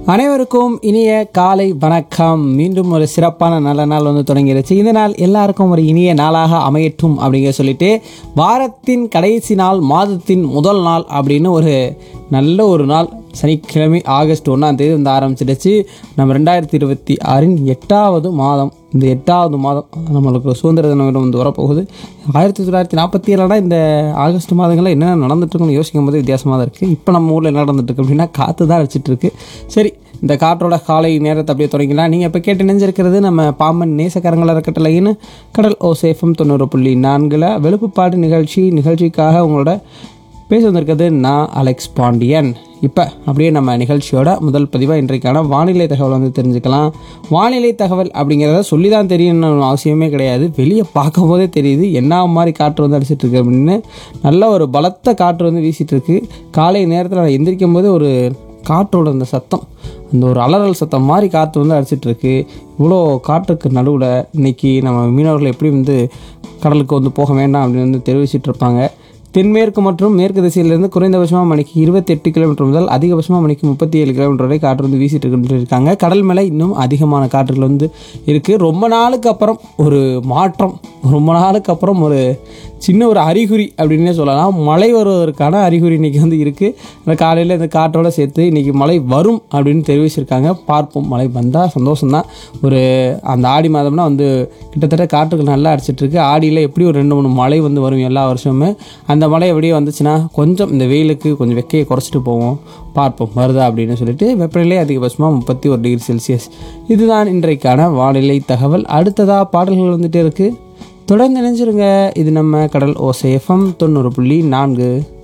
அனைவருக்கும் இனிய காலை வணக்கம் மீண்டும் ஒரு சிறப்பான நல்ல நாள் வந்து தொடங்கிருச்சு இந்த நாள் எல்லாருக்கும் ஒரு இனிய நாளாக அமையட்டும் அப்படிங்கிற சொல்லிட்டு வாரத்தின் கடைசி நாள் மாதத்தின் முதல் நாள் அப்படின்னு ஒரு நல்ல ஒரு நாள் சனிக்கிழமை ஆகஸ்ட் ஒன்றாம் தேதி வந்து ஆரம்பிச்சிடுச்சு நம்ம ரெண்டாயிரத்தி இருபத்தி ஆறின் எட்டாவது மாதம் இந்த எட்டாவது மாதம் நம்மளுக்கு சுதந்திர தினம் வந்து வரப்போகுது ஆயிரத்தி தொள்ளாயிரத்தி நாற்பத்தி ஏழாடா இந்த ஆகஸ்ட் மாதங்களில் என்னென்ன நடந்துட்டு இருக்குன்னு யோசிக்கும் போது வித்தியாசமாக தான் இருக்குது இப்போ நம்ம ஊரில் என்ன நடந்துட்டு இருக்கு அப்படின்னா காற்று தான் அடிச்சிட்டு இருக்கு சரி இந்த காற்றோட காலை நேரத்தை அப்படியே தொடங்கிக்கலாம் நீங்கள் இப்போ கேட்டு நினைஞ்சிருக்கிறது நம்ம பாம்பன் நேசக்கரங்கள இருக்கட்டலைன்னு கடல் ஓ சேஃபம் தொண்ணூறு புள்ளி நான்கில் வெளுப்புப்பாடு நிகழ்ச்சி நிகழ்ச்சிக்காக உங்களோட பேச வந்திருக்கிறது நான் அலெக்ஸ் பாண்டியன் இப்போ அப்படியே நம்ம நிகழ்ச்சியோட முதல் பதிவாக இன்றைக்கான வானிலை தகவல் வந்து தெரிஞ்சுக்கலாம் வானிலை தகவல் அப்படிங்கிறத சொல்லி தான் தெரியணும்னு அவசியமே கிடையாது வெளியே பார்க்கும் போதே தெரியுது என்ன மாதிரி காற்று வந்து அடிச்சிட்டு இருக்கு அப்படின்னு நல்ல ஒரு பலத்த காற்று வந்து வீசிட்டு இருக்கு காலை நேரத்தில் நான் எந்திரிக்கும் போது ஒரு காற்றோட அந்த சத்தம் அந்த ஒரு அலறல் சத்தம் மாதிரி காற்று வந்து அடிச்சிட்டு இருக்கு இவ்வளோ காற்றுக்கு நடுவில் இன்னைக்கு நம்ம மீனவர்கள் எப்படி வந்து கடலுக்கு வந்து போக வேண்டாம் அப்படின்னு வந்து தெரிவிச்சிட்டு இருப்பாங்க தென்மேற்கு மற்றும் மேற்கு திசையிலிருந்து குறைந்தபட்சமாக மணிக்கு இருபத்தெட்டு கிலோமீட்டர் முதல் அதிகபட்சமாக மணிக்கு முப்பத்தி ஏழு கிலோமீட்டர் வரை காற்று வந்து வீசிட்டு இருக்குன்னு இருக்காங்க கடல் மேலே இன்னும் அதிகமான காற்றுகள் வந்து இருக்குது ரொம்ப நாளுக்கு அப்புறம் ஒரு மாற்றம் ரொம்ப நாளுக்கு அப்புறம் ஒரு சின்ன ஒரு அறிகுறி அப்படின்னே சொல்லலாம் மழை வருவதற்கான அறிகுறி இன்னைக்கு வந்து இருக்குது அந்த காலையில் இந்த காற்றோட சேர்த்து இன்னைக்கு மழை வரும் அப்படின்னு தெரிவிச்சிருக்காங்க பார்ப்போம் மழை வந்தால் சந்தோஷம்தான் ஒரு அந்த ஆடி மாதம்னா வந்து கிட்டத்தட்ட காற்றுகள் நல்லா அடிச்சிட்டு இருக்கு ஆடியில் எப்படி ஒரு ரெண்டு மூணு மழை வந்து வரும் எல்லா வருஷமுமே அந்த மழை எப்படியே வந்துச்சுன்னா கொஞ்சம் இந்த வெயிலுக்கு கொஞ்சம் வெக்கையை குறைச்சிட்டு போவோம் பார்ப்போம் வருதா அப்படின்னு சொல்லிட்டு வெப்பநிலை அதிகபட்சமாக முப்பத்தி ஒரு டிகிரி செல்சியஸ் இதுதான் இன்றைக்கான வானிலை தகவல் அடுத்ததாக பாடல்கள் வந்துட்டே இருக்குது தொடர்ந்து நினைச்சிருங்க இது நம்ம கடல் ஓசை எஃப்எம் தொண்ணூறு புள்ளி நான்கு